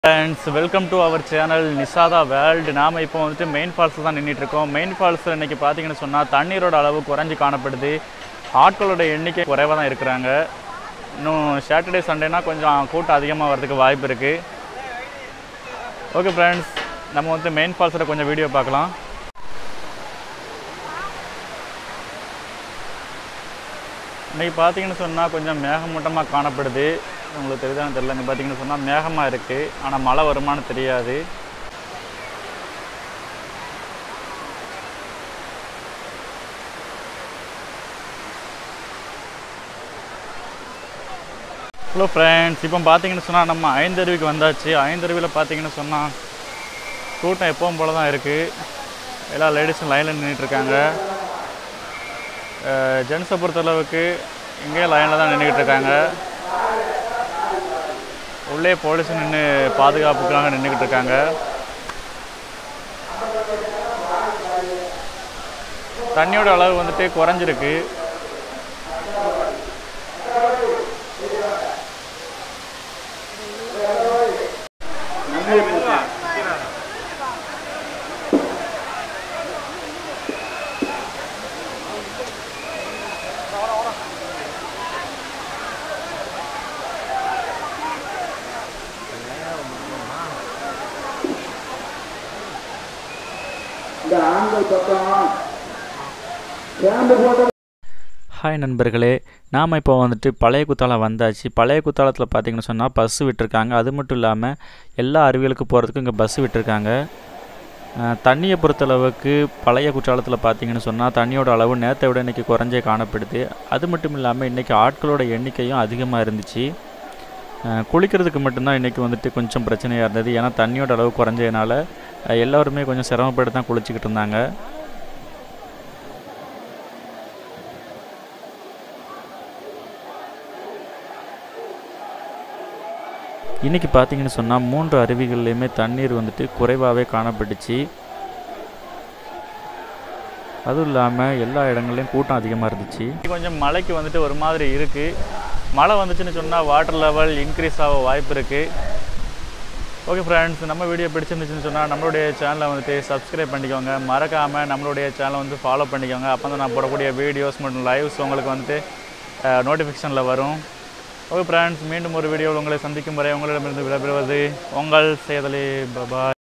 friends welcome to our channel நிசாதா world நாம் இப்போ வந்துட்டு மெயின் ஃபால்ஸில் தான் நின்றுட்டு இருக்கோம் மெயின் ஃபால்ஸில் இன்றைக்கி பார்த்தீங்கன்னு சொன்னால் தண்ணீரோட அளவு குறைஞ்சி காணப்படுது ஆட்களோட எண்ணிக்கை குறைவாக தான் இருக்கிறாங்க இன்னும் சாட்டர்டே சண்டேனா கொஞ்சம் கூட்டம் அதிகமாக வரதுக்கு வாய்ப்பு இருக்குது ஓகே ஃப்ரெண்ட்ஸ் நம்ம வந்து மெயின் ஃபால்ஸில் கொஞ்சம் வீடியோ பார்க்கலாம் இன்றைக்கி பார்த்தீங்கன்னு சொன்னால் கொஞ்சம் மேகமூட்டமாக காணப்படுது உங்களுக்கு தெரியுதான்னு தெரியல இங்கே பார்த்தீங்கன்னு சொன்னால் மேகமாக இருக்குது ஆனால் மழை வருமானு தெரியாது ஹலோ ஃப்ரெண்ட்ஸ் இப்போ பார்த்தீங்கன்னு சொன்னால் நம்ம ஐந்தருவிக்கு வந்தாச்சு ஐந்தருவியில் பார்த்தீங்கன்னு சொன்னால் கூட்டம் எப்பவும் போல தான் இருக்குது எல்லா லேடிஸும் லைனில் நின்றுட்டுருக்காங்க ஜென்ஸை பொறுத்தளவுக்கு இங்கே லைனில் தான் நின்றுக்கிட்டு இருக்காங்க உள்ளே போலீஸ் நின்று பாதுகாப்புக்காக நின்றுக்கிட்டு இருக்காங்க தண்ணியோட அளவு வந்துட்டு குறைஞ்சிருக்கு இந்த ஆண்கள் பக்கம் கேம்பு போட்ட ஹாய் நண்பர்களே நாம் இப்போ வந்துட்டு பழைய குத்தாலம் வந்தாச்சு பழைய குத்தாலத்தில் பார்த்தீங்கன்னு சொன்னால் பஸ்ஸு விட்டுருக்காங்க அது மட்டும் இல்லாமல் எல்லா அருவிகளுக்கு போகிறதுக்கும் இங்கே பஸ்ஸு விட்டுருக்காங்க அஹ், தண்ணியை பொறுத்தளவுக்கு பழைய குற்றாலத்தில் பார்த்தீங்கன்னு சொன்னால் தண்ணியோட அளவு நேரத்தை விட இன்றைக்கி குறைஞ்சே காணப்படுது அது மட்டும் இல்லாமல் இன்றைக்கி ஆட்களோட எண்ணிக்கையும் அதிகமாக இருந்துச்சு அஹ், குளிக்கிறதுக்கு மட்டும்தான் இன்றைக்கி வந்துட்டு கொஞ்சம் பிரச்சனையாக இருந்தது ஏன்னா தண்ணியோட அளவு குறைஞ்சதுனால அஹ், எல்லோருமே கொஞ்சம் சிரமப்பட்டு தான் குளிச்சுக்கிட்டு இருந்தாங்க இன்றைக்கி பார்த்தீங்கன்னு சொன்னால் மூன்று அருவிகள்லையுமே தண்ணீர் வந்துட்டு குறைவாகவே காணப்பட்டுச்சு அதுவும் இல்லாமல் எல்லா இடங்கள்லையும் கூட்டம் அதிகமாக இருந்துச்சு கொஞ்சம் மழைக்கு வந்துட்டு ஒரு மாதிரி இருக்குது மழை வந்துச்சுன்னு சொன்னால் வாட்டர் லெவல் இன்க்ரீஸ் ஆக வாய்ப்பு இருக்குது ஓகே ஃப்ரெண்ட்ஸ் நம்ம வீடியோ பிடிச்சிருந்துச்சுன்னு சொன்னால் நம்மளுடைய சேனலை வந்துட்டு சப்ஸ்கிரைப் பண்ணிக்கோங்க மறக்காமல் நம்மளுடைய சேனலை வந்து ஃபாலோ பண்ணிக்கோங்க அப்போ தான் நான் போடக்கூடிய வீடியோஸ் மற்றும் லைவ்ஸ் உங்களுக்கு வந்துட்டு நோட்டிஃபிகேஷனில் வரும் ஓகே ஃப்ரெண்ட்ஸ் மீண்டும் ஒரு வீடியோவில் உங்களை சந்திக்கும் வரை உங்களிடமிருந்து விடைபெறுவது உங்கள் சேதலி பபாய்